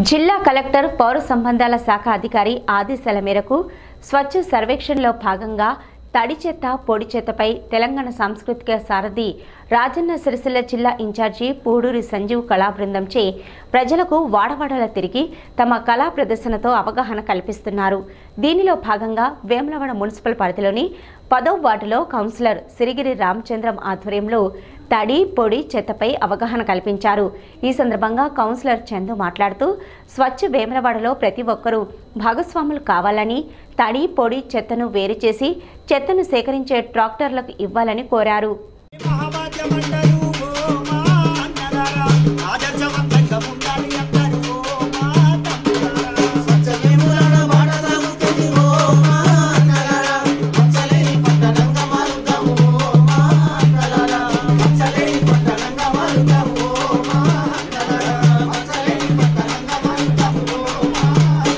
జిల్లా కలెక్టర్ పౌర సంబంధాల శాఖ అధికారి ఆదేశాల మేరకు స్వచ్ఛ సర్వేక్షణలో భాగంగా తడి చెత్త పొడి చెత్తపై తెలంగాణ సాంస్కృతిక సారథి రాజన్న సిరిసిల్ల జిల్లా ఇన్ఛార్జి పూడూరి సంజీవ్ కళా బృందంచే ప్రజలకు వాడవాడల తిరిగి తమ కళా ప్రదర్శనతో అవగాహన కల్పిస్తున్నారు దీనిలో భాగంగా వేములవాడ మున్సిపల్ పరిధిలోని పదో వార్డులో కౌన్సిలర్ సిరిగిరి రామచంద్రం ఆధ్వర్యంలో తడి పొడి చెత్తపై అవగాహన కల్పించారు ఈ సందర్భంగా కౌన్సిలర్ చందు మాట్లాడుతూ స్వచ్ఛ వేములవాడలో ప్రతి ఒక్కరూ భాగస్వాములు కావాలని తడి పొడి చెత్తను వేరు చేసి చెత్తను సేకరించే ట్రాక్టర్లకు ఇవ్వాలని కోరారు మహాభాగ్యమండలు ఓ మా అన్నలారా, ఆదర్శవంతంగా ఉండాలి అందరూ ఓ మా తమ్ములారా. స్వచ్ఛమేములాడ వాడ సాగుతుంది ఓ మా అన్నలారా, మచ్చలేని పట్టణంగా మారుతాము ఓ మా అన్నలారా, మచ్చలేని పట్టణంగా మారుతాము ఓ మా అన్నలారా, మచ్చలేని పట్టణంగా మారుతాము ఓ మా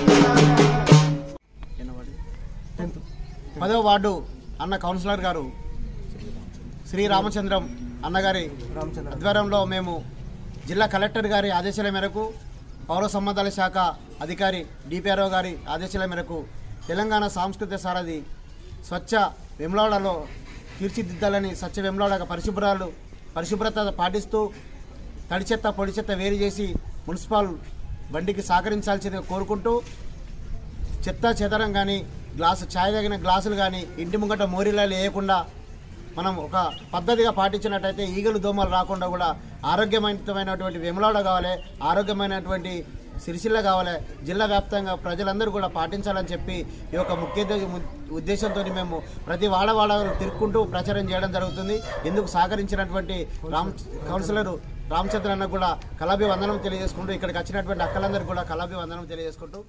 పదవ వార్డు అన్న కౌన్సిలర్ గారు శ్రీ రామచంద్రం అన్నగారి ఆధ్వర్యంలో మేము జిల్లా కలెక్టర్ గారి ఆదేశాల మేరకు పౌర సంబంధాల శాఖ అధికారి డిపిఆర్ఓ గారి ఆదేశాల మేరకు తెలంగాణ సాంస్కృతిక సారథి స్వచ్ఛ వెమ్లవాడలో తీర్చిదిద్దాలని స్వచ్ఛ వెమ్లవాడ పరిశుభ్రాలు పరిశుభ్రత పాటిస్తూ తడి చెత్త పొడి చెత్త వేరు చేసి మున్సిపల్ బండికి సహకరించాల్సిందిగా కోరుకుంటూ చెత్త చెదరం కానీ గ్లాసు ఛాయ్ తగిన గ్లాసులు కానీ ఇంటి ముంగట మోరీలాలు వేయకుండా మనం ఒక పద్ధతిగా పాటించినట్టయితే ఈగలు దోమలు రాకుండా కూడా ఆరోగ్యవంతమైనటువంటి వెములాడ కావాలి ఆరోగ్యమైనటువంటి సిరిసిల్ల కావాలి జిల్లా వ్యాప్తంగా ప్రజలందరూ కూడా పాటించాలని చెప్పి ఈ యొక్క ముఖ్య ఉద్దేశంతో మేము ప్రతి వాడ వాడ తిరుక్కుంటూ ప్రచారం చేయడం జరుగుతుంది ఇందుకు సహకరించినటువంటి రామ్ కౌన్సిలర్ రామచంద్ర అన్న కూడా కళాభి వందనం తెలియజేసుకుంటూ ఇక్కడికి వచ్చినటువంటి అక్కలందరికీ కూడా కళాభి వందనం తెలియజేసుకుంటూ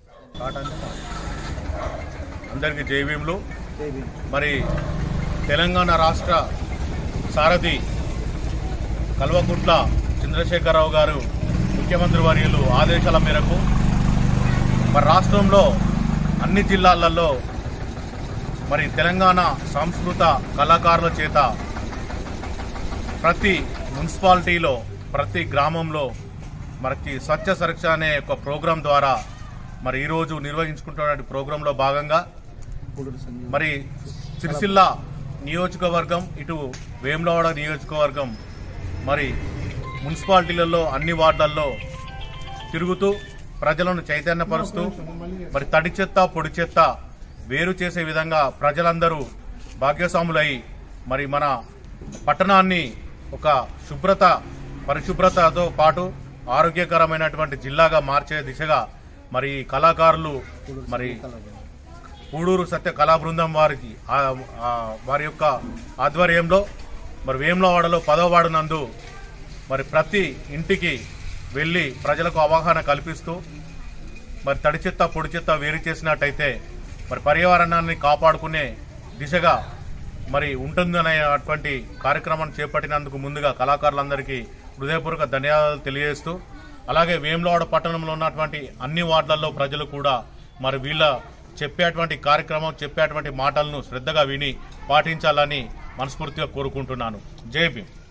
అందరికీ జైవీములు మరి తెలంగాణ రాష్ట్ర సారథి కల్వకుంట్ల చంద్రశేఖరరావు గారు ముఖ్యమంత్రి వర్యులు ఆదేశాల మేరకు మరి రాష్ట్రంలో అన్ని జిల్లాలలో మరి తెలంగాణ సంస్కృత కళాకారుల చేత ప్రతి మున్సిపాలిటీలో ప్రతి గ్రామంలో మనకి స్వచ్ఛ సురక్ష అనే ఒక ప్రోగ్రాం ద్వారా మరి ఈరోజు నిర్వహించుకుంటున్న ప్రోగ్రాంలో భాగంగా మరి సిరిసిల్ల నియోజకవర్గం ఇటు వేములవాడ నియోజకవర్గం మరి మున్సిపాలిటీలలో అన్ని వార్డులలో తిరుగుతూ ప్రజలను చైతన్యపరుస్తూ మరి తడి చెత్త పొడి చెత్త వేరు చేసే విధంగా ప్రజలందరూ భాగ్యస్వాములై మరి మన పట్టణాన్ని ఒక శుభ్రత పరిశుభ్రతతో పాటు ఆరోగ్యకరమైనటువంటి జిల్లాగా మార్చే దిశగా మరి ఈ కళాకారులు మరి పూడూరు సత్య కళా బృందం వారికి ఆ- ఆ వారి యొక్క ఆధ్వర్యంలో మరి వేములవాడలో పదవ వార్డు నందు మరి ప్రతి ఇంటికి వెళ్ళి ప్రజలకు అవగాహన కల్పిస్తూ మరి తడి చెత్త పొడి చెత్త వేరు చేసినట్టయితే మరి పర్యావరణాన్ని కాపాడుకునే దిశగా మరి ఉంటుందనేటువంటి కార్యక్రమాన్ని చేపట్టినందుకు ముందుగా కళాకారులందరికీ హృదయపూర్వక ధన్యవాదాలు తెలియజేస్తూ అలాగే వేములవాడ పట్టణంలో ఉన్నటువంటి అన్ని వార్డులలో ప్రజలు కూడా మరి వీళ్ళ చెప్పేటువంటి కార్యక్రమం చెప్పేటువంటి మాటలను శ్రద్ధగా విని పాటించాలని మనస్ఫూర్తిగా కోరుకుంటున్నాను జై భీమ్